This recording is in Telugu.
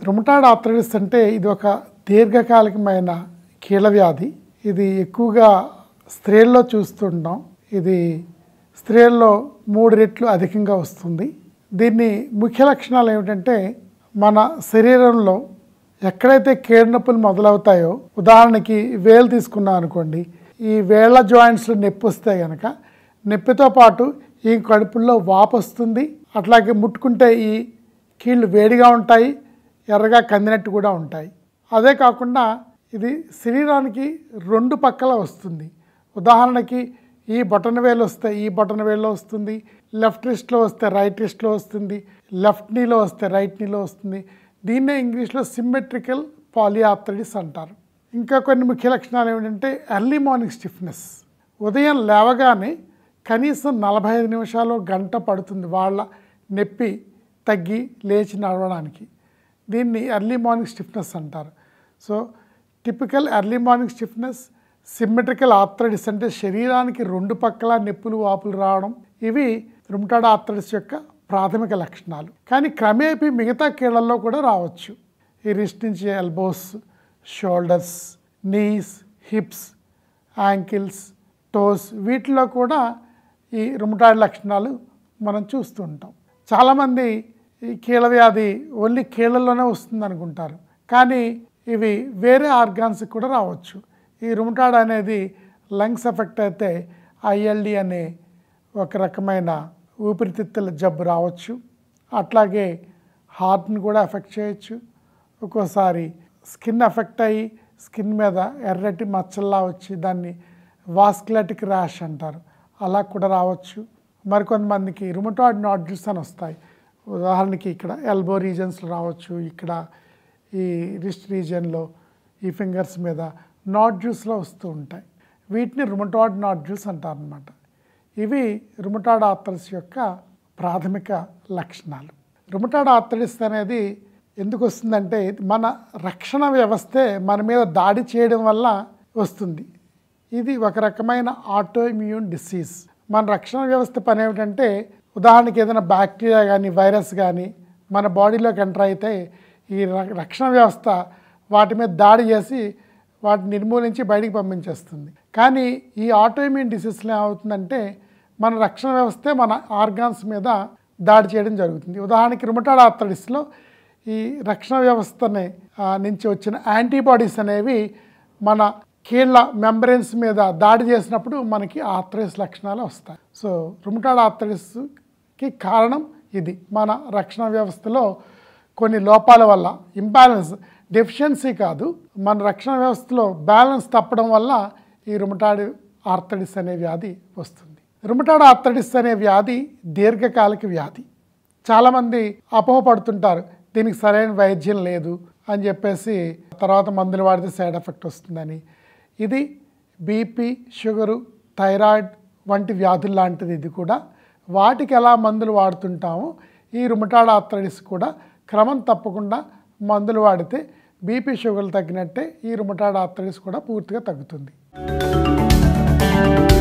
రుమటాయిడ్ ఆర్థరైటిస్ అంటే ఇది ఒక దీర్ఘకాలికమైన కీళ్ళ వ్యాధి ఇది ఎక్కువగా స్త్రీల్లో చూస్తుంటాం ఇది స్త్రీల్లో మూడు రెట్లు అధికంగా వస్తుంది దీన్ని ముఖ్య లక్షణాలు ఏమిటంటే మన శరీరంలో ఎక్కడైతే కీళ్ళ నొప్పులు మొదలవుతాయో ఉదాహరణకి వేలు తీసుకున్నాం అనుకోండి ఈ వేళ్ల జాయింట్స్లో నొప్పి వస్తే కనుక నొప్పితో పాటు ఈ కడుపుల్లో వాపు వస్తుంది అట్లాగే ముట్టుకుంటే ఈ కీళ్ళు వేడిగా ఉంటాయి ఎర్రగా కందినట్టు కూడా ఉంటాయి అదే కాకుండా ఇది శరీరానికి రెండు పక్కల వస్తుంది ఉదాహరణకి ఈ బొటన వేలు వస్తే ఈ బొటన వేలులో వస్తుంది లెఫ్ట్ రిస్ట్లో వస్తే రైట్ రిస్ట్లో వస్తుంది లెఫ్ట్ నీలో వస్తే రైట్ నీలో వస్తుంది దీన్నే ఇంగ్లీష్లో సిమ్మెట్రికల్ పాలియార్థరైటిస్ అంటారు ఇంకా కొన్ని ముఖ్య లక్షణాలు ఏమిటంటే ఎర్లీ మార్నింగ్ స్టిఫ్నెస్ ఉదయం లేవగానే కనీసం నలభై ఐదు నిమిషాలు గంట పడుతుంది వాళ్ళ నొప్పి తగ్గి లేచి నడవడానికి దీన్ని ఎర్లీ మార్నింగ్ స్టిఫ్నెస్ అంటారు so typical early morning stiffness symmetrical arthritis అంటే శరీరానికి రెండు పక్కల నొప్పులు వాపులు రావడం ఇవి రుమటాడ్ ఆర్థరైటిస్ యొక్క ప్రాథమిక లక్షణాలు కానీ క్రమేపీ మిగతా కీళ్ళల్లో కూడా రావచ్చు ఈ రిస్ట్ నుంచి elbows shoulders knees hips ankles toes వీటిలో కూడా ఈ రుమటాయిడ్ లక్షణాలు మనం చూస్తూ ఉంటాం చాలామంది ఈ కీళ్ళ వ్యాధి ఓన్లీ కీళ్ళల్లోనే వస్తుంది అనుకుంటారు కానీ ఇవి వేరే ఆర్గాన్స్కి కూడా రావచ్చు ఈ రుమటాయిడ్ అనేది లంగ్స్ ఎఫెక్ట్ అయితే ఐఎల్డి అనే ఒక రకమైన ఊపిరితిత్తుల జబ్బు రావచ్చు అట్లాగే హార్ట్ని కూడా ఎఫెక్ట్ చేయొచ్చు ఒక్కోసారి స్కిన్ ఎఫెక్ట్ అయ్యి స్కిన్ మీద ఎర్రటి మచ్చల్లా వచ్చి దాన్ని వాస్కులటిక్ ర్యాష్ అంటారు అలా కూడా రావచ్చు మరికొంతమందికి రుమటాయిడ్ నాడ్యూల్స్ అని వస్తాయి ఉదాహరణకి ఇక్కడ ఎల్బో రీజన్స్లో రావచ్చు ఇక్కడ ఈ రిస్ట్ రీజియన్లో ఈ ఫింగర్స్ మీద నాడ్యూల్స్లో వస్తూ ఉంటాయి వీటిని రుమటాయిడ్ నాడ్యూల్స్ అంటారు అనమాట ఇవి రుమటాయిడ్ ఆర్థరిస్ యొక్క ప్రాథమిక లక్షణాలు రుమటాయిడ్ ఆర్థరిస్ అనేది ఎందుకు వస్తుందంటే మన రక్షణ వ్యవస్థే మన మీద దాడి చేయడం వల్ల వస్తుంది ఇది ఒక రకమైన ఆటోఇమ్యూన్ డిసీజ్ మన రక్షణ వ్యవస్థ పని ఏమిటంటే ఉదాహరణకి ఏదైనా బ్యాక్టీరియా కానీ వైరస్ కానీ మన బాడీలోకి ఎంటర్ అయితే ఈ ర- రక్షణ వ్యవస్థ వాటి మీద దాడి చేసి వాటిని నిర్మూలించి బయటికి పంపించేస్తుంది కానీ ఈ ఆటోఇమ్యూన్ డిసీజ్లో ఏమవుతుందంటే మన రక్షణ వ్యవస్థే మన ఆర్గాన్స్ మీద దాడి చేయడం జరుగుతుంది ఉదాహరణకి రుమటాడ్ ఆర్థరైటిస్లో ఈ రక్షణ వ్యవస్థని ఆ, నుంచి వచ్చిన యాంటీబాడీస్ అనేవి మన కీళ్ళ మెంబ్రెన్స్ మీద దాడి చేసినప్పుడు మనకి ఆర్థరైటిస్ లక్షణాలు వస్తాయి సో రుమటాడ్ ఆర్థరైటిస్కి కారణం ఇది మన రక్షణ వ్యవస్థలో కొన్ని లోపాల వల్ల ఇంబ్యాలెన్స్ డెఫిషియన్సీ కాదు మన రక్షణ వ్యవస్థలో బ్యాలెన్స్ తప్పడం వల్ల ఈ రుమటాడ్ ఆర్థరైటిస్ అనే వ్యాధి వస్తుంది రుమటాడ్ ఆర్థరైటిస్ అనే వ్యాధి దీర్ఘకాలిక వ్యాధి చాలామంది అపోహపడుతుంటారు దీనికి సరైన వైద్యం లేదు అని చెప్పేసి తర్వాత మందులు వాడితే సైడ్ ఎఫెక్ట్ వస్తుందని ఇది బీపీ షుగరు థైరాయిడ్ వంటి వ్యాధులు లాంటిది ఇది కూడా వాటికి ఎలా మందులు వాడుతుంటామో ఈ రుమటాడ్ ఆర్థరైటిస్ కూడా క్రమం తప్పకుండా మందులు వాడితే బీపీ షుగర్లు తగ్గినట్టే ఈ రుమటాడ్ ఆర్థరైటిస్ కూడా పూర్తిగా తగ్గుతుంది